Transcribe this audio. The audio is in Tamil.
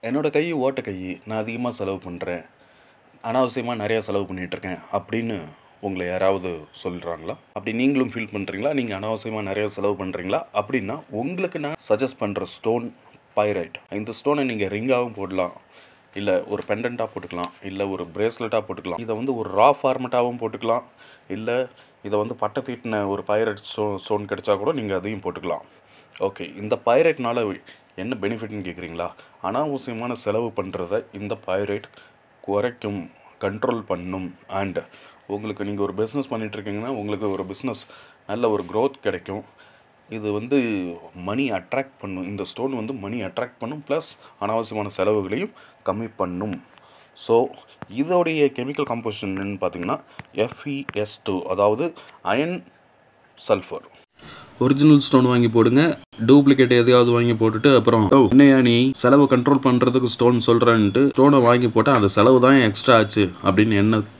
என்னோட கை ஓட்ட கை நான் அதிகமாக செலவு பண்ணுறேன் அனாவசியமாக நிறையா செலவு பண்ணிகிட்ருக்கேன் அப்படின்னு உங்களை யாராவது சொல்கிறாங்களா அப்படி நீங்களும் ஃபீல் பண்ணுறீங்களா நீங்கள் அனாவசியமாக நிறைய செலவு பண்ணுறீங்களா அப்படின்னா உங்களுக்கு நான் சஜஸ்ட் பண்ணுற ஸ்டோன் பைரைட் இந்த ஸ்டோனை நீங்கள் ரிங்காகவும் போடலாம் இல்லை ஒரு பெண்டண்ட்டாக போட்டுக்கலாம் இல்லை ஒரு பிரேஸ்லெட்டாக போட்டுக்கலாம் இதை வந்து ஒரு ரா ஃபார்மெட்டாகவும் போட்டுக்கலாம் இல்லை இதை வந்து பட்டை தீட்டின ஒரு பைரைட் ஸ்டோ ஸ்டோன் கிடைச்சா கூட நீங்கள் அதையும் போட்டுக்கலாம் ஓகே இந்த பைரைட்னால என்ன பெனிஃபிட்னு கேட்குறீங்களா அனாவசியமான செலவு பண்ணுறத இந்த பைரைட் குறைக்கும் கண்ட்ரோல் பண்ணும் அண்ட் உங்களுக்கு நீங்கள் ஒரு பிஸ்னஸ் பண்ணிகிட்ருக்கீங்கன்னா உங்களுக்கு ஒரு பிஸ்னஸ் நல்ல ஒரு க்ரோத் கிடைக்கும் இது வந்து மணி அட்ராக்ட் பண்ணும் இந்த ஸ்டோன் வந்து மணி அட்ராக்ட் பண்ணும் ப்ளஸ் அனாவசியமான செலவுகளையும் கம்மி பண்ணும் ஸோ இதோடைய கெமிக்கல் காம்போசிஷன் என்னன்னு பார்த்தீங்கன்னா எஃப்இஎஸ் டூ அதாவது அயன் சல்ஃபர் ஒரிஜினல் ஸ்டோன் வாங்கி போடுங்க டூப்ளிகேட் எதையாவது வாங்கி போட்டுட்டு அப்புறம் "ஓ, என்னையா நீ செலவு கண்ட்ரோல் பண்ணுறதுக்கு ஸ்டோன் சொல்கிறேன்ட்டு ஸ்டோனை வாங்கி போட்டால் அந்த செலவு தான் எக்ஸ்ட்ரா ஆச்சு அப்படின்னு என்ன